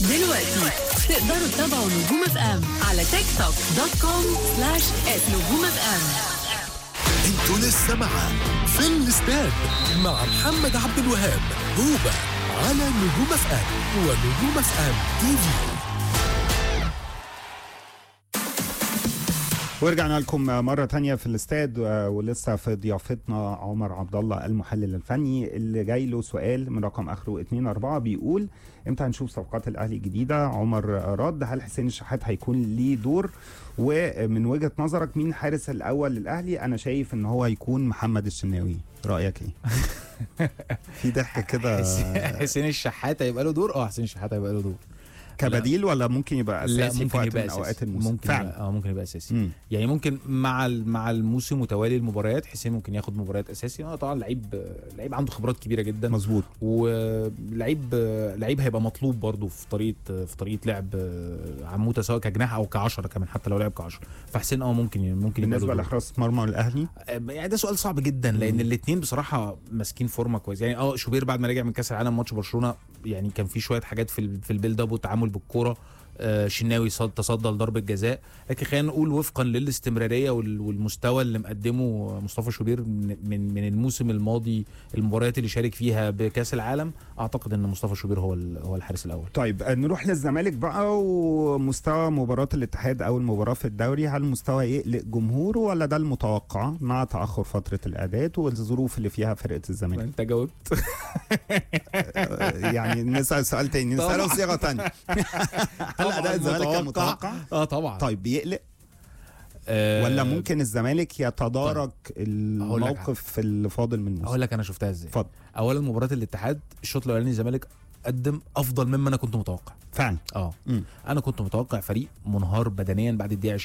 دلوقتي تقدروا تتابعوا نجوم اف ام على تيك توك دوت كوم سلاش نجوم اف ام انتوا لسه مع في الاستاد مع محمد عبد الوهاب هوبا على نجوم اف ام ونجوم اف ام تي في ورجعنا لكم مرة تانية في الاستاد آه، ولسه في ضيافتنا عمر عبد الله المحلل الفني اللي جاي له سؤال من رقم اخره 2 4 بيقول امتى هنشوف صفقات الاهلي الجديدة عمر رد هل حسين الشحات هيكون ليه دور ومن وجهة نظرك مين الحارس الاول للاهلي انا شايف ان هو هيكون محمد الشناوي رأيك ايه في ضحك كده حسين الشحات هيبقى له دور اه حسين الشحات هيبقى له دور كبديل ولا ممكن يبقى لا اساسي في ممكن وقت يبقى من اوقات اساسي الموسم ممكن فعلا يبقى اه ممكن يبقى اساسي مم. يعني ممكن مع ال- مع الموسم متوالي المباريات حسين ممكن ياخد مباريات اساسي اه طبعا لعيب لعيب عنده خبرات كبيره جدا مظبوط ولعيب لعيب هيبقى مطلوب برضه في طريقه في طريقه لعب عموته سواء كجناح او كعشرة كمان حتى لو لعب كعشرة فحسين اه ممكن ممكن يبقى بالنسبة له دور. لحراس مرمى الاهلي يعني ده سؤال صعب جدا لان الاثنين بصراحه ماسكين فورمه كويس يعني اه شوبير بعد ما رجع من كاس العالم ماتش برشلونه يعني كان في شويه حاجات في ال- في البيلد اب والتعامل بالكوره آه، شناوي صد تصدى لضربه جزاء لكن خلينا نقول وفقا للاستمراريه وال- والمستوى اللي مقدمه مصطفى شوبير من من من الموسم الماضي المباريات اللي شارك فيها بكاس العالم اعتقد ان مصطفى شوبير هو ال- هو الحارس الاول طيب آه، نروح للزمالك بقى ومستوى مباراة الاتحاد أول مباراة في الدوري هل المستوى يقلق جمهوره ولا ده المتوقع مع تأخر فترة الإعداد والظروف اللي فيها فرقة الزمالك انت جاوبت آه، يعني نسأل سؤال تاني نسأله طبعاً. بصيغة تانية هل أداء الزمالك كان متوقع؟ اه طبعا طيب بيقلق آه، ولا ممكن الزمالك يتدارك لك الموقف اللي فاضل من الموسم اقول لك انا شفتها ازاي اتفضل اولا مباراه الاتحاد الشوط الاولاني الزمالك قدم افضل مما انا كنت متوقع فعلا اه مم. انا كنت متوقع فريق منهار بدنيا بعد الدقيقه